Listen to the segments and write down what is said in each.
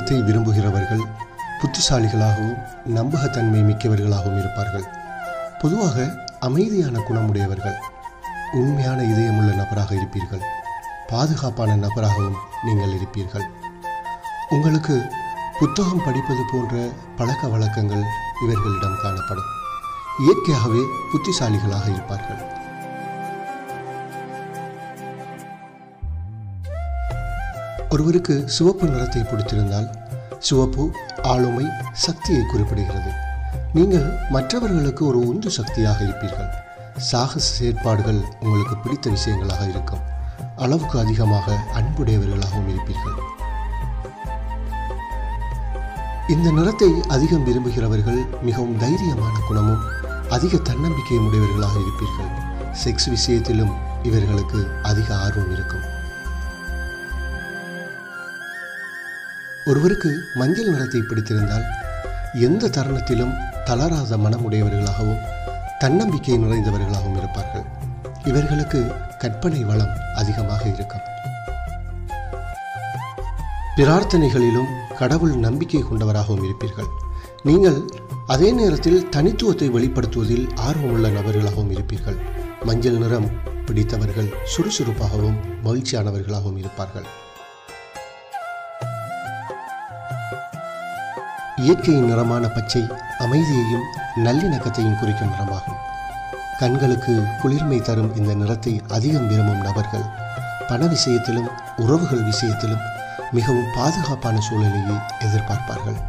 நிறத்தை விரும்புகிறவர்கள் புத்திசாலிகளாகவும் நம்பகத்தன்மை மிக்கவர்களாகவும் இருப்பார்கள் பொதுவாக அமைதியான குணமுடையவர்கள் உண்மையான இதயமுள்ள நபராக இருப்பீர்கள் பாதுகாப்பான நபராகவும் நீங்கள் இருப்பீர்கள் உங்களுக்கு புத்தகம் படிப்பது போன்ற பழக்க வழக்கங்கள் இவர்களிடம் காணப்படும் இயற்கையாகவே புத்திசாலிகளாக இருப்பார்கள் ஒருவருக்கு சிவப்பு நிறத்தை பிடித்திருந்தால் சிவப்பு ஆளுமை சக்தியை குறிப்பிடுகிறது நீங்கள் மற்றவர்களுக்கு ஒரு உந்து சக்தியாக இருப்பீர்கள் சாகச செயற்பாடுகள் உங்களுக்கு பிடித்த விஷயங்களாக இருக்கும் அளவுக்கு அதிகமாக அன்புடையவர்களாகவும் இருப்பீர்கள் இந்த நிறத்தை அதிகம் விரும்புகிறவர்கள் மிகவும் தைரியமான குணமும் அதிக தன்னம்பிக்கையும் உடையவர்களாக இருப்பீர்கள் செக்ஸ் விஷயத்திலும் இவர்களுக்கு அதிக ஆர்வம் இருக்கும் ஒருவருக்கு மஞ்சள் நிறத்தை பிடித்திருந்தால் எந்த தருணத்திலும் தளராத மனமுடையவர்களாகவும் தன்னம்பிக்கை நிறைந்தவர்களாகவும் இருப்பார்கள் இவர்களுக்கு கற்பனை வளம் அதிகமாக இருக்கும் பிரார்த்தனைகளிலும் கடவுள் நம்பிக்கை கொண்டவராகவும் இருப்பீர்கள் நீங்கள் அதே நேரத்தில் தனித்துவத்தை வெளிப்படுத்துவதில் ஆர்வமுள்ள நபர்களாகவும் இருப்பீர்கள் மஞ்சள் நிறம் பிடித்தவர்கள் சுறுசுறுப்பாகவும் மகிழ்ச்சியானவர்களாகவும் இருப்பார்கள் இயற்கையின் நிறமான பச்சை அமைதியையும் நல்லிணக்கத்தையும் குறிக்கும் நிறமாகும் கண்களுக்கு குளிர்மை தரும் இந்த நிறத்தை அதிகம் விரும்பும் நபர்கள் பண விஷயத்திலும் உறவுகள் விஷயத்திலும் மிகவும் பாதுகாப்பான சூழ்நிலையை எதிர்பார்ப்பார்கள்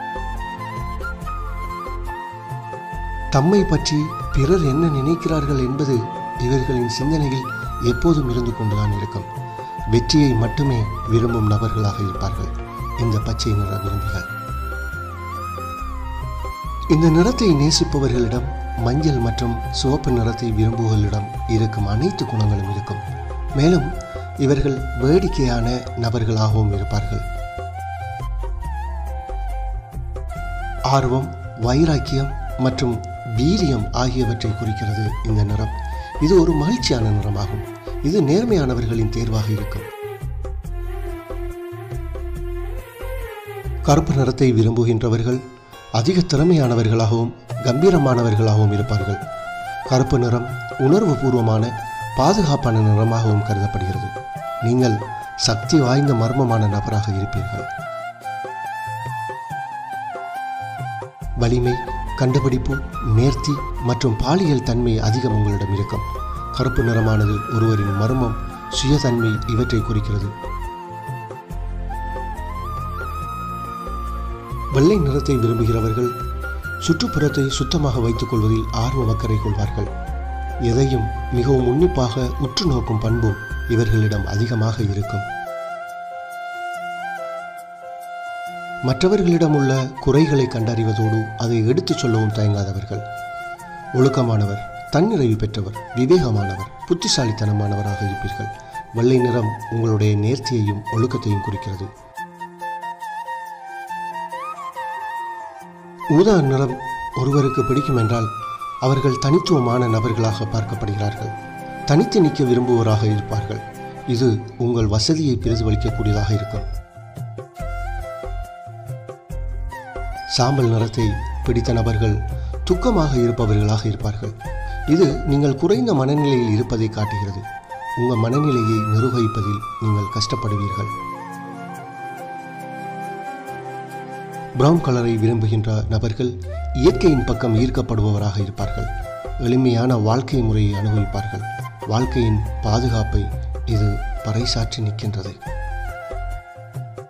தம்மை பற்றி பிறர் என்ன நினைக்கிறார்கள் என்பது இவர்களின் சிந்தனையில் எப்போதும் இருந்து கொண்டுதான் இருக்கும் வெற்றியை மட்டுமே விரும்பும் நபர்களாக இருப்பார்கள் இந்த பச்சை நிற விரும்பிகள் இந்த நிறத்தை நேசிப்பவர்களிடம் மஞ்சள் மற்றும் சிவப்பு நிறத்தை விரும்புவர்களிடம் இருக்கும் அனைத்து குணங்களும் இருக்கும் மேலும் இவர்கள் வேடிக்கையான நபர்களாகவும் இருப்பார்கள் ஆர்வம் வைராக்கியம் மற்றும் வீரியம் ஆகியவற்றை குறிக்கிறது இந்த நிறம் இது ஒரு மகிழ்ச்சியான நிறமாகும் இது நேர்மையானவர்களின் தேர்வாக இருக்கும் கருப்பு நிறத்தை விரும்புகின்றவர்கள் அதிக திறமையானவர்களாகவும் கம்பீரமானவர்களாகவும் இருப்பார்கள் கருப்பு நிறம் உணர்வு பூர்வமான பாதுகாப்பான நிறமாகவும் கருதப்படுகிறது நீங்கள் சக்தி வாய்ந்த மர்மமான நபராக இருப்பீர்கள் வலிமை கண்டுபிடிப்பு நேர்த்தி மற்றும் பாலியல் தன்மை அதிகம் உங்களிடம் இருக்கும் கருப்பு நிறமானது ஒருவரின் மர்மம் சுயதன்மை இவற்றை குறிக்கிறது வெள்ளை நிறத்தை விரும்புகிறவர்கள் சுற்றுப்புறத்தை சுத்தமாக வைத்துக் கொள்வதில் ஆர்வம் அக்கறை கொள்வார்கள் எதையும் மிகவும் உன்னிப்பாக உற்று நோக்கும் பண்பும் இவர்களிடம் அதிகமாக இருக்கும் மற்றவர்களிடம் உள்ள குறைகளை கண்டறிவதோடு அதை எடுத்துச் சொல்லவும் தயங்காதவர்கள் ஒழுக்கமானவர் தன்னிறைவு பெற்றவர் விவேகமானவர் புத்திசாலித்தனமானவராக இருப்பீர்கள் வெள்ளை நிறம் உங்களுடைய நேர்த்தியையும் ஒழுக்கத்தையும் குறிக்கிறது ஊதா நிறம் ஒருவருக்கு பிடிக்கும் என்றால் அவர்கள் தனித்துவமான நபர்களாக பார்க்கப்படுகிறார்கள் தனித்து நிற்க விரும்புவோராக இருப்பார்கள் இது உங்கள் வசதியை பிரதிபலிக்கக்கூடியதாக இருக்கும் சாம்பல் நிறத்தை பிடித்த நபர்கள் துக்கமாக இருப்பவர்களாக இருப்பார்கள் இது நீங்கள் குறைந்த மனநிலையில் இருப்பதை காட்டுகிறது உங்கள் மனநிலையை நிர்வகிப்பதில் நீங்கள் கஷ்டப்படுவீர்கள் பிரவுன் கலரை விரும்புகின்ற நபர்கள் இயற்கையின் பக்கம் ஈர்க்கப்படுபவராக இருப்பார்கள் எளிமையான வாழ்க்கை முறையை அனுபவிப்பார்கள் வாழ்க்கையின் பாதுகாப்பை இது பறைசாற்றி நிற்கின்றது